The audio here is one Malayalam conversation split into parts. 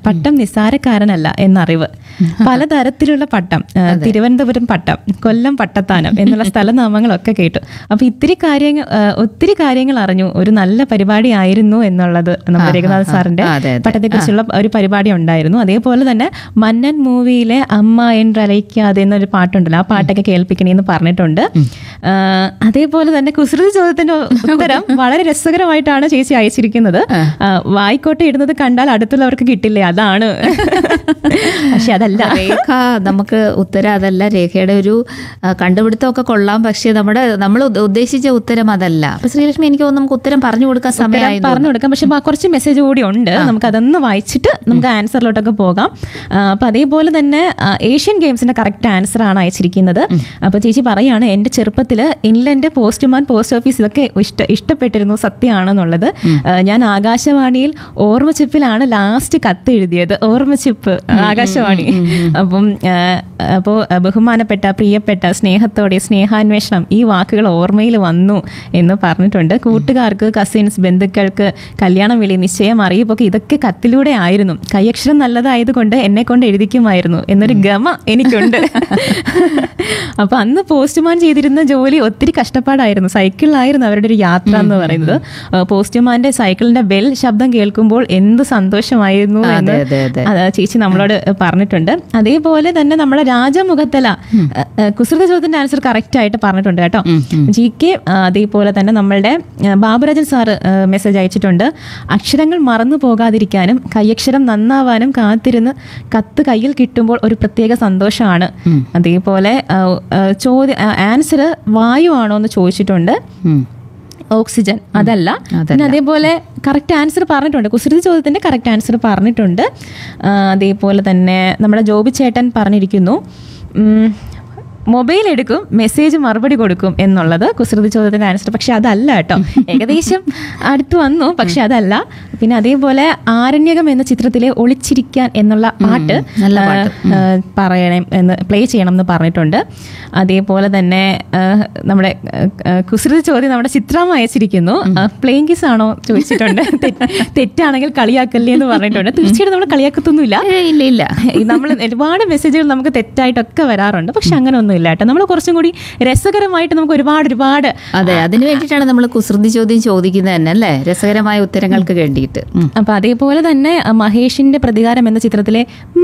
പട്ടം നിസ്സാരക്കാരനല്ല എന്നറിവ് പലതരത്തിലുള്ള പട്ടം ആ, തിരുവനന്തപുരം പട്ടം കൊല്ലം പട്ടത്താനം എന്നുള്ള സ്ഥലനാമങ്ങളൊക്കെ കേട്ടു അപ്പൊ ഇത്തിരി കാര്യങ്ങൾ ആ, ഒത്തിരി കാര്യങ്ങൾ അറിഞ്ഞു ഒരു നല്ല പരിപാടി ആയിരുന്നു എന്നുള്ളത് നമ്മുടെ രഘുനാഥ് സാറിന്റെ അതെ, അതെ. പട്ടത്തെക്കുറിച്ചുള്ള ഒരു പരിപാടി ഉണ്ടായിരുന്നു അതേപോലെ തന്നെ മന്നൻ മൂവിയിലെ അമ്മ എൻറലയ്ക്കാതെ എന്നൊരു പാട്ടുണ്ടല്ലോ ആ പാട്ടൊക്കെ കേൾപ്പിക്കണേന്ന് പറഞ്ഞിട്ടുണ്ട് ആ, അതേപോലെ തന്നെ കുസൃതി ചോദ്യത്തിന്റെ ഉത്തരം വളരെ രസകരമായിട്ടാണ് ചേച്ചി അയച്ചിരിക്കുന്നത് ആ, വായിക്കോട്ടെ ഇടുന്നത് കണ്ടാൽ അടുത്തുള്ളവർക്ക് കിട്ടില്ലേ അതാണ് പക്ഷെ അതല്ല രേഖ നമുക്ക് ഉത്തരം അതല്ല രേഖയുടെ ഒരു ആ, കണ്ടുപിടുത്തമൊക്കെ കൊള്ളാം പക്ഷേ നമ്മുടെ നമ്മൾ ഉദ്ദ- ഉദ്ദേശിച്ച ഉത്തരം അതല്ല അപ്പൊ ശ്രീലക്ഷ്മി എനിക്ക് തോന്നുന്നു നമുക്ക് ഉത്തരം പറഞ്ഞു കൊടുക്കാൻ സമയമായി പറഞ്ഞു കൊടുക്കാം പക്ഷെ ബാ- കുറച്ച് മെസ്സേജ് കൂടി ഉണ്ട് നമുക്ക് അതൊന്ന് വായിച്ചിട്ട് നമുക്ക് ആൻസറിലോട്ടൊക്കെ പോകാം ആ, അപ്പൊ അതേപോലെ തന്നെ ആ, ഏഷ്യൻ ഗെയിംസിന്റെ കറക്റ്റ് ആൻസർ ആണ് അയച്ചിരിക്കുന്നത് അപ്പൊ ചേച്ചി പറയാണ് എന്റെ ചെറുപ്പത്തില് ഇൻലൻഡ് പോസ്റ്റ്മാൻ പോസ്റ്റ് ഓഫീസ് ഇതൊക്കെ ഇഷ്ട ഇഷ്ടപ്പെട്ടിരുന്നു സത്യമാണെന്നുള്ളത് ആ, ഞാൻ ആകാശവാണിയിൽ ഓർമ്മച്ചിപ്പിലാണ് ലാസ്റ്റ് കത്ത് എഴുതിയത് ഓർമ്മച്ചിപ്പ് ആകാശവാണി അപ്പം ആ, അപ്പോ ആ, ബഹുമാനപ്പെട്ട പ്രിയപ്പെട്ട സ്നേഹത്തോടെ സ്നേഹാന്വേഷണം ഈ വാക്കുകൾ ഓർമ്മയിൽ വന്നു എന്ന് പറഞ്ഞിട്ടുണ്ട് കൂട്ടുകാർക്ക് കസിൻസ് ബന്ധുക്കൾക്ക് കല്യാണം വിളി നിശ്ചയം അറിയിപ്പൊക്കെ ഇതൊക്കെ കത്തിലൂടെ ആയിരുന്നു കൈയക്ഷരം നല്ലതായതുകൊണ്ട് എന്നെ കൊണ്ട് എഴുതിക്കുമായിരുന്നു എന്നൊരു ഗമ എനിക്കുണ്ട് അപ്പൊ അന്ന് പോസ്റ്റ്മാൻ ചെയ്തിരുന്ന ജോലി ഒത്തിരി കഷ്ടപ്പാടായിരുന്നു സൈക്കിളിലായിരുന്നു അവരുടെ ഒരു യാത്ര എന്ന് പറയുന്നത് ആ, പോസ്റ്റ്മാന്റെ സൈക്കിളിന്റെ ബെൽ ശബ്ദം കേൾക്കുമ്പോൾ എന്ത് സന്തോഷമായിരുന്നു എന്ന് അതെ, അതെ. അത് ചേച്ചി നമ്മളോട് പറഞ്ഞിട്ടുണ്ട് അതേപോലെ തന്നെ നമ്മുടെ രാജമുഖത്തല കുസൃത ചോദ്യത്തിന്റെ ആൻസർ കറക്റ്റ് ആയിട്ട് പറഞ്ഞിട്ടുണ്ട് കേട്ടോ ജി കെ അതേപോലെ തന്നെ നമ്മളുടെ ആ, ബാബുരാജൻ സാറ് മെസ്സേജ് അയച്ചിട്ടുണ്ട് അക്ഷരങ്ങൾ മറന്നു പോകാതിരിക്കാനും കൈയക്ഷരം നന്നാവാനും കാത്തിരുന്ന് കത്ത് കയ്യിൽ കിട്ടുമ്പോൾ ഒരു പ്രത്യേക സന്തോഷമാണ് അതേപോലെ ആ, ആ, ചോദ്യ ആൻസർ വായു ആണോ എന്ന് ചോദിച്ചിട്ടുണ്ട് ഉം. ഓക്സിജൻ അതല്ല അതല്ല. പിന്നെ അതേപോലെ കറക്റ്റ് ആൻസർ പറഞ്ഞിട്ടുണ്ട് കുസൃതി ചോദ്യത്തിന്റെ കറക്റ്റ് ആൻസർ പറഞ്ഞിട്ടുണ്ട് ആ, അതേപോലെ തന്നെ നമ്മുടെ ജോബി ചേട്ടൻ പറഞ്ഞിരിക്കുന്നു ഉം, മൊബൈൽ എടുക്കും മെസ്സേജ് മറുപടി കൊടുക്കും എന്നുള്ളത് കുസൃതി ചോദ്യത്തിന്റെ ആൻസർ പക്ഷെ അതല്ല കേട്ടോ ഏകദേശം അടുത്ത് വന്നു പക്ഷെ അതല്ല പിന്നെ അതേപോലെ ആരണ്യകം എന്ന ചിത്രത്തിലെ ഒളിച്ചിരിക്കാൻ എന്നുള്ള പാട്ട് നല്ല ആ, ആ, പറയണം എന്ന് പ്ലേ ചെയ്യണം എന്ന് പറഞ്ഞിട്ടുണ്ട് അതേപോലെ തന്നെ ആ, നമ്മുടെ ആ, ആ, കുസൃതി ചോദ്യം നമ്മുടെ ചിത്രം അയച്ചിരിക്കുന്നു പ്ലേയിങ് കിസ് ആണോ ചോദിച്ചിട്ടുണ്ട് തെറ്റ്- തെറ്റാണെങ്കിൽ കളിയാക്കല്ലേ എന്ന് പറഞ്ഞിട്ടുണ്ട് തീർച്ചയായിട്ടും നമ്മൾ കളിയാക്കത്തൊന്നുമില്ല ഏ, ഇല്ല ഇല്ല നമ്മൾ ഒരുപാട് മെസ്സേജുകൾ നമുക്ക് തെറ്റായിട്ടൊക്കെ വരാറുണ്ട് പക്ഷെ അങ്ങനെ ഒന്നും ഇല്ല കേട്ടോ നമ്മൾ കുറച്ചും കൂടി രസകരമായിട്ട് നമുക്ക് ഒരുപാട് ഒരുപാട് അതെ അതിനു വേണ്ടിയിട്ടാണ് നമ്മൾ കുസൃതി ചോദ്യം ചോദിക്കുന്നത് തന്നെ അല്ലേ രസകരമായ ഉത്തരങ്ങൾക്ക് വേണ്ടിയിട്ട് ഉം. അപ്പൊ അതേപോലെ തന്നെ ആ, മഹേഷിന്റെ പ്രതികാരം എന്ന ചിത്രത്തിലെ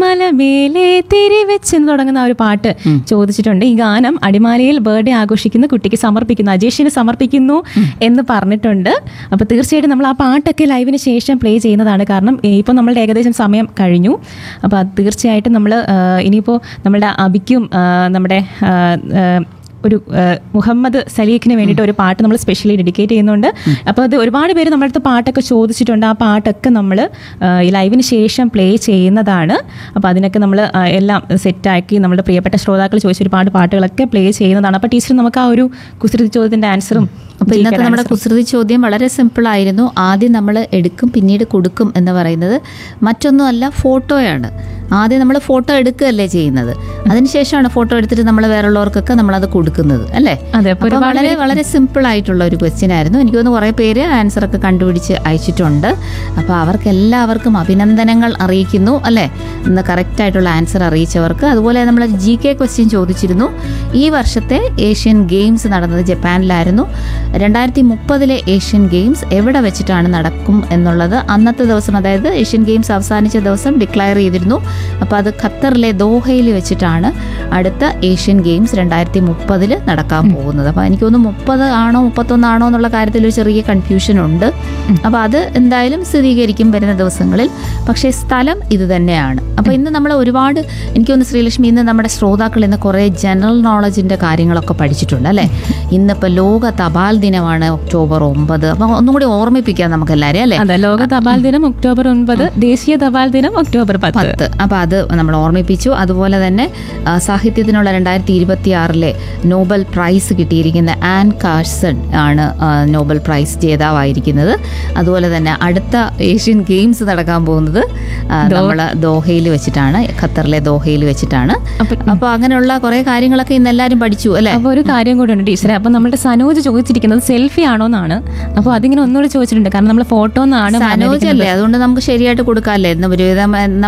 മലമേലെ തിരിവെച്ച് എന്ന് തുടങ്ങുന്ന ആ ഒരു പാട്ട് ചോദിച്ചിട്ടുണ്ട് ഈ ഗാനം അടിമാലിയിൽ ബർത്ത്ഡേ ആഘോഷിക്കുന്ന കുട്ടിക്ക് സമർപ്പിക്കുന്നു അജേഷിന് സമർപ്പിക്കുന്നു എന്ന് പറഞ്ഞിട്ടുണ്ട് അപ്പൊ തീർച്ചയായിട്ടും നമ്മൾ ആ പാട്ടൊക്കെ ലൈവിന് ശേഷം പ്ലേ ചെയ്യുന്നതാണ് കാരണം ഇപ്പൊ നമ്മളുടെ ഏകദേശം സമയം കഴിഞ്ഞു അപ്പൊ അത് തീർച്ചയായിട്ടും നമ്മൾ ഇനിയിപ്പോ നമ്മുടെ അബിക്കും ആ, നമ്മുടെ ആ, ആ, ഒരു ആ, മുഹമ്മദ് സലീഖിന് വേണ്ടിയിട്ട് ഒരു പാട്ട് നമ്മൾ സ്പെഷ്യലി ഡെഡിക്കേറ്റ് ചെയ്യുന്നുണ്ട് അപ്പോൾ അത് ഒരുപാട് പേര് നമ്മുടെ അടുത്ത് പാട്ടൊക്കെ ചോദിച്ചിട്ടുണ്ട് ആ പാട്ടൊക്കെ നമ്മൾ ഈ ലൈവിന് ശേഷം പ്ലേ ചെയ്യുന്നതാണ് അപ്പോൾ അതിനൊക്കെ നമ്മൾ എല്ലാം സെറ്റാക്കി നമ്മുടെ പ്രിയപ്പെട്ട ശ്രോതാക്കൾ ചോദിച്ച ഒരുപാട് പാട്ടുകളൊക്കെ പ്ലേ ചെയ്യുന്നതാണ് അപ്പോൾ ടീച്ചർ നമുക്ക് ആ ഒരു കുസൃതി ചോദ്യത്തിൻ്റെ ആൻസറും അപ്പൊ ഇന്നത്തെ നമ്മുടെ കുസൃതി ചോദ്യം വളരെ സിമ്പിൾ ആയിരുന്നു ആദ്യം നമ്മൾ എടുക്കും പിന്നീട് കൊടുക്കും എന്ന് പറയുന്നത് മറ്റൊന്നുമല്ല ഫോട്ടോയാണ് ആദ്യം നമ്മൾ ഫോട്ടോ എടുക്കുകയല്ലേ ചെയ്യുന്നത് അതിനുശേഷമാണ് ഫോട്ടോ എടുത്തിട്ട് നമ്മൾ വേറുള്ളവർക്കൊക്കെ നമ്മളത് കൊടുക്കുന്നത് അല്ലേ അതെ അപ്പോൾ അപ്പോൾ വളരെ വളരെ സിമ്പിൾ ആയിട്ടുള്ള ഒരു ക്വസ്റ്റ്യൻ ആയിരുന്നു എനിക്ക് തോന്നുന്നു കുറേ പേര് ആൻസർ ഒക്കെ കണ്ടുപിടിച്ച് അയച്ചിട്ടുണ്ട് അപ്പോൾ അവർക്ക് എല്ലാവർക്കും അഭിനന്ദനങ്ങൾ അറിയിക്കുന്നു അല്ലേ ഇന്ന് കറക്റ്റ് ആയിട്ടുള്ള ആൻസർ അറിയിച്ചവർക്ക് അതുപോലെ നമ്മൾ ജി കെ ക്വസ്റ്റ്യൻ ചോദിച്ചിരുന്നു ഈ വർഷത്തെ ഏഷ്യൻ ഗെയിംസ് നടന്നത് ജപ്പാനിലായിരുന്നു രണ്ടായിരത്തി മുപ്പതിലെ ഏഷ്യൻ ഗെയിംസ് എവിടെ വെച്ചിട്ടാണ് നടക്കും എന്നുള്ളത് അന്നത്തെ ദിവസം അതായത് ഏഷ്യൻ ഗെയിംസ് അവസാനിച്ച ദിവസം ഡിക്ലയർ ചെയ്തിരുന്നു അപ്പോൾ അത് ഖത്തറിലെ ദോഹയിൽ വെച്ചിട്ടാണ് അടുത്ത ഏഷ്യൻ ഗെയിംസ് രണ്ടായിരത്തി മുപ്പതിൽ നടക്കാൻ പോകുന്നത് അപ്പോൾ എനിക്ക് തോന്നുന്നു മുപ്പത് ആണോ മുപ്പത്തൊന്നാണോ എന്നുള്ള കാര്യത്തിൽ ഒരു ചെറിയ കൺഫ്യൂഷൻ ഉണ്ട് അപ്പോൾ അത് എന്തായാലും സ്ഥിരീകരിക്കും വരുന്ന ദിവസങ്ങളിൽ പക്ഷേ സ്ഥലം ഇത് തന്നെയാണ് അപ്പോൾ ഇന്ന് നമ്മൾ ഒരുപാട് എനിക്ക് തോന്നുന്നു ശ്രീലക്ഷ്മി ഇന്ന് നമ്മുടെ ശ്രോതാക്കൾ ഇന്ന് കുറേ ജനറൽ നോളജിൻ്റെ കാര്യങ്ങളൊക്കെ പഠിച്ചിട്ടുണ്ട് അല്ലേ ഇന്നിപ്പോൾ ലോക തപാൽ ദിനമാണ് ഒക്ടോബർ ഒമ്പത് അപ്പോൾ ഒന്നും കൂടി ഓർമ്മിപ്പിക്കാം നമുക്ക് എല്ലാവരെയും അല്ലേ അതെ ലോക തപാൽ ദിനം ഒക്ടോബർ ഒൻപത് ദേശീയ തപാൽ ദിനം ഒക്ടോബർ പത്ത് പത്ത് അപ്പോൾ അത് നമ്മൾ ഓർമ്മിപ്പിച്ചു അതുപോലെ തന്നെ ആ, സാഹിത്യത്തിനുള്ള രണ്ടായിരത്തി ഇരുപത്തി ആറിലെ നോബൽ പ്രൈസ് കിട്ടിയിരിക്കുന്ന ആൻ കാഴ്സൺ ആണ് ആ, നോബൽ പ്രൈസ് ജേതാവായിരിക്കുന്നത് അതുപോലെ തന്നെ അടുത്ത ഏഷ്യൻ ഗെയിംസ് നടക്കാൻ പോകുന്നത് നമ്മൾ ദോഹയിൽ വെച്ചിട്ടാണ് ഖത്തറിലെ ദോഹയിൽ വെച്ചിട്ടാണ് അപ്പോൾ അങ്ങനെയുള്ള കുറേ കാര്യങ്ങളൊക്കെ ഇന്ന് എല്ലാവരും പഠിച്ചു അല്ലേ അപ്പോൾ ഒരു കാര്യം കൂടെ ഉണ്ട് ടീച്ചറെ അപ്പോൾ നമ്മുടെ സനോജ് ചോദിച്ചിരിക്കുന്നത് സെൽഫി ആണോ എന്നാണ് അപ്പോൾ അതിങ്ങനെ ഒന്നുകൂടി ചോദിച്ചിട്ടുണ്ട് കാരണം നമ്മൾ ഫോട്ടോ എന്നാണ് സനോജ് അല്ലേ അതുകൊണ്ട് നമുക്ക് ശരിയായിട്ട് കൊടുക്കാമല്ലേ എന്ന് ഒരുവിധം